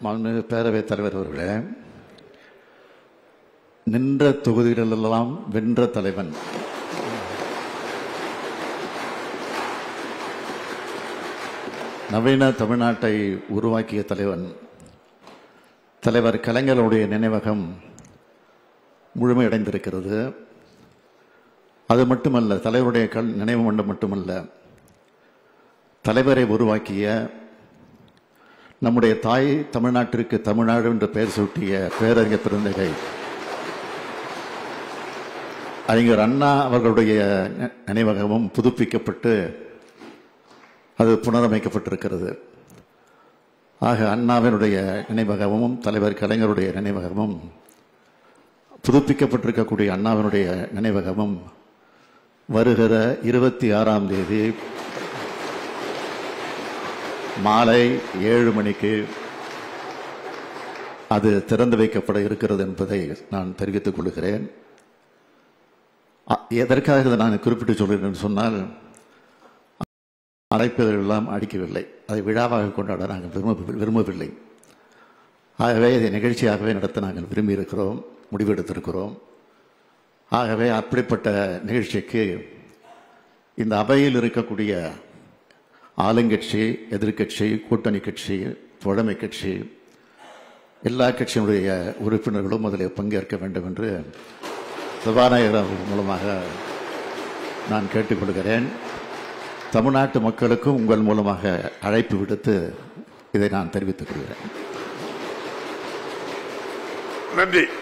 மாண்புமிகு பேரவைத் தலைவர் அவர்களே நின்ற தொகுதிகளெல்லாம் வென்ற தலைவன் நவீன தமிழ்நாட்டை உருவாக்கிய தலைவன் தலைவர் கலைஞருடைய நினைவகம் முழுமையடைந்திருக்கிறது அது மட்டுமல்ல தலைவருடைய கல் நினைவு மன்றம் மட்டுமல்ல தலைவரை உருவாக்கிய நம்முடைய தாய் தமிழ்நாட்டிற்கு தமிழ்நாடு என்று பெயர் சூட்டிய பேரறிஞர் பெருந்தகை அறிஞர் அண்ணா அவர்களுடைய நி- நினைவகமும் புதுப்பிக்கப்பட்டு அது புனரமைக்கப்பட்டிருக்கிறது ஆக அண்ணாவினுடைய நினைவகமும் தலைவர் கலைஞருடைய நினைவகமும் புதுப்பிக்கப்பட்டிருக்கக்கூடிய அண்ணாவினுடைய நினைவகமும் வருகிற இருபத்தி ஆறாம் தேதி மாலை ஏழு மணிக்கு அது திறந்து வைக்கப்பட இருக்கிறது என்பதை நான் தெரிவித்துக் கொள்கிறேன் அ- எதற்காக இதை நான் குறிப்பிட்டு சொல்கிறேன் என்று சொன்னால் அழைப்பதெல்லாம் அடிக்கவில்லை அதை விழாவாக கொண்டாட நாங்கள் விரும்ப விரும்பவில்லை ஆகவே இதை நிகழ்ச்சியாகவே நடத்த நாங்கள் விரும்பி இருக்கிறோம் முடிவெடுத்திருக்கிறோம் ஆகவே அப்படிப்பட்ட நிகழ்ச்சிக்கு இந்த அவையில் இருக்கக்கூடிய ஆளுங்கட்சி எதிர்க்கட்சி கூட்டணி கட்சி தோழமை கட்சி எல்லா கட்சியினுடைய உறுப்பினர்களும் அதில் பங்கேற்க வேண்டும் என்று சபாநாயகர் அவர்கள் மூலமாக நான் கேட்டுக்கொள்கிறேன் தமிழ்நாட்டு மக்களுக்கும் உங்கள் மூலமாக அழைப்பு விடுத்து இதை நான் தெரிவித்துக் கொள்கிறேன் நன்றி